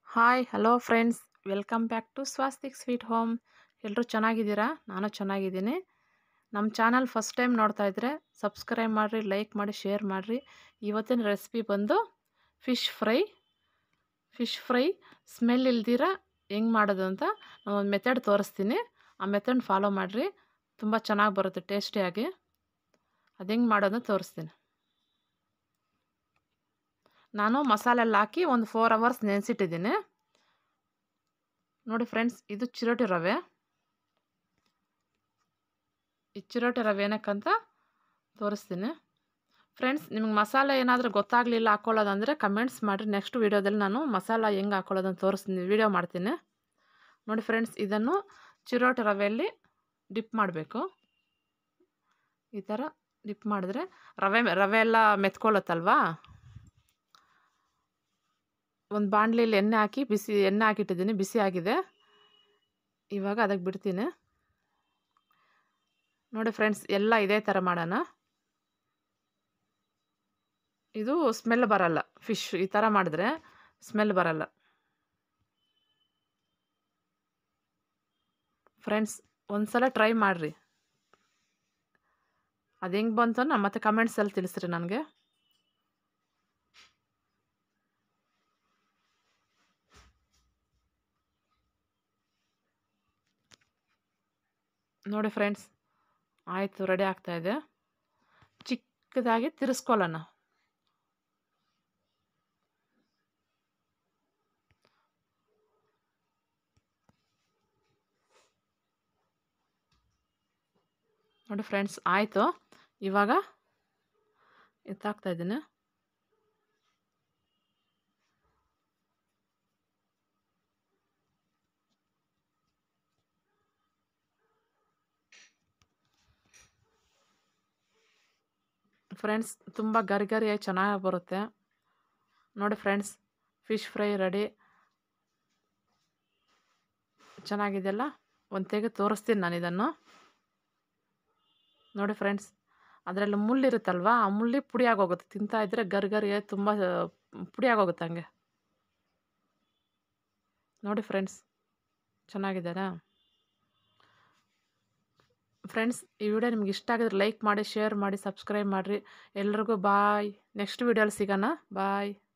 hi hello friends welcome back to Swastik sweet home ಎಲ್ಲರೂ ಚೆನ್ನಾಗಿದ್ದೀರಾ ನಾನು ಚೆನ್ನಾಗಿದ್ದೀನಿ ನಮ್ಮ ಚಾನಲ್ ಫಸ್ಟ್ ಟೈಮ್ ನೋಡ್ತಾ ಇದ್ದರೆ ಸಬ್ಸ್ಕ್ರೈಬ್ ಮಾಡಿರಿ ಲೈಕ್ ಮಾಡಿ ಶೇರ್ ಮಾಡಿರಿ ಇವತ್ತಿನ ರೆಸಿಪಿ ಬಂದು fish fry fish fry smell ಇಲ್ದಿರ ಹೆಂಗೆ ಮಾಡೋದು ಅಂತ ಒಂದು ಮೆಥಡ್ ತೋರಿಸ್ತೀನಿ ಆ ಮೆಥಡ್ ಫಾಲೋ ಮಾಡಿರಿ ತುಂಬ ಚೆನ್ನಾಗಿ ಬರುತ್ತೆ ಟೇಸ್ಟಿಯಾಗಿ ಅದು ಹೆಂಗೆ ಮಾಡೋದನ್ನ ತೋರಿಸ್ತೀನಿ ನಾನು ಮಸಾಲೆ ಎಲ್ಲ ಹಾಕಿ ಒಂದು ಫೋರ್ ಅವರ್ಸ್ ನೆನೆಸಿಟ್ಟಿದ್ದೀನಿ ನೋಡಿ ಫ್ರೆಂಡ್ಸ್ ಇದು ಚಿರೋಟಿ ರವೆ ಈ ಚಿರೋಟಿ ರವೆ ಏನಕ್ಕಂತ ತೋರಿಸ್ತೀನಿ ಫ್ರೆಂಡ್ಸ್ ನಿಮ್ಗೆ ಮಸಾಲೆ ಏನಾದರೂ ಗೊತ್ತಾಗಲಿಲ್ಲ ಹಾಕ್ಕೊಳ್ಳೋದಂದರೆ ಕಮೆಂಟ್ಸ್ ಮಾಡಿರಿ ನೆಕ್ಸ್ಟ್ ವೀಡಿಯೋದಲ್ಲಿ ನಾನು ಮಸಾಲ ಹೆಂಗೆ ಹಾಕ್ಕೊಳ್ಳೋದನ್ನು ತೋರಿಸ್ತೀನಿ ವೀಡಿಯೋ ಮಾಡ್ತೀನಿ ನೋಡಿ ಫ್ರೆಂಡ್ಸ್ ಇದನ್ನು ಚಿರೋಟಿ ರವೆಯಲ್ಲಿ ಡಿಪ್ ಮಾಡಬೇಕು ಈ ಥರ ಡಿಪ್ ಮಾಡಿದ್ರೆ ರವೆ ರವೆ ಎಲ್ಲ ಮೆತ್ಕೊಳ್ಳುತ್ತಲ್ವಾ ಒಂದು ಬಾಣಲಿಲಿ ಎಣ್ಣೆ ಹಾಕಿ ಬಿಸಿ ಎಣ್ಣೆ ಹಾಕಿಟ್ಟಿದ್ದೀನಿ ಬಿಸಿ ಆಗಿದೆ ಇವಾಗ ಅದಕ್ಕೆ ಬಿಡ್ತೀನಿ ನೋಡಿ ಫ್ರೆಂಡ್ಸ್ ಎಲ್ಲ ಇದೇ ಥರ ಮಾಡೋಣ ಇದು ಸ್ಮೆಲ್ ಬರಲ್ಲ ಫಿಶ್ ಈ ಥರ ಮಾಡಿದ್ರೆ ಸ್ಮೆಲ್ ಬರಲ್ಲ ಫ್ರೆಂಡ್ಸ್ ಒಂದ್ಸಲ ಟ್ರೈ ಮಾಡಿರಿ ಅದು ಹೆಂಗೆ ಬಂತು ನಮ್ಮ ಮತ್ತೆ ಕಮೆಂಟ್ಸಲ್ಲಿ ತಿಳಿಸ್ರಿ ನನಗೆ ನೋಡಿ ಫ್ರೆಂಡ್ಸ್ ಆಯಿತು ರೆಡಿ ಆಗ್ತಾಯಿದೆ ಚಿಕ್ಕದಾಗಿ ತಿರ್ಸ್ಕೊಳ್ಳೋಣ ನೋಡಿ ಫ್ರೆಂಡ್ಸ್ ಆಯಿತು ಇವಾಗ ಎತ್ತಾಕ್ತಾ ಇದ್ದೀನಿ ಫ್ರೆಂಡ್ಸ್ ತುಂಬ ಗರಿ ಗರಿಯಾಗಿ ಚೆನ್ನಾಗಿ ಬರುತ್ತೆ ನೋಡಿ ಫ್ರೆಂಡ್ಸ್ ಫಿಶ್ ಫ್ರೈ ರೆಡಿ ಚೆನ್ನಾಗಿದೆಯಲ್ಲ ಒಂದು ತೆಗೆದು ತೋರಿಸ್ತೀನಿ ನಾನು ಇದನ್ನು ನೋಡಿ ಫ್ರೆಂಡ್ಸ್ ಅದರಲ್ಲಿ ಮುಳ್ಳಿರುತ್ತಲ್ವ ಆ ಮುಳ್ಳಿ ಪುಡಿ ಆಗೋಗುತ್ತೆ ತಿಂತಾ ಇದ್ದರೆ ಗರಿ ಗರಿ ತುಂಬ ಪುಡಿ ಆಗೋಗುತ್ತೆ ಹಂಗೆ ನೋಡಿ ಫ್ರೆಂಡ್ಸ್ ಚೆನ್ನಾಗಿದ್ದಾರಾ ಫ್ರೆಂಡ್ಸ್ ಈ ವಿಡಿಯೋ ನಿಮ್ಗೆ ಇಷ್ಟ ಆಗಿದ್ರೆ ಲೈಕ್ ಮಾಡಿ ಶೇರ್ ಮಾಡಿ ಸಬ್ಸ್ಕ್ರೈಬ್ ಮಾಡಿರಿ ಎಲ್ರಿಗೂ ಬಾಯ್ ನೆಕ್ಸ್ಟ್ ವೀಡಿಯೋಲಿ ಸಿಗೋಣ ಬಾಯ್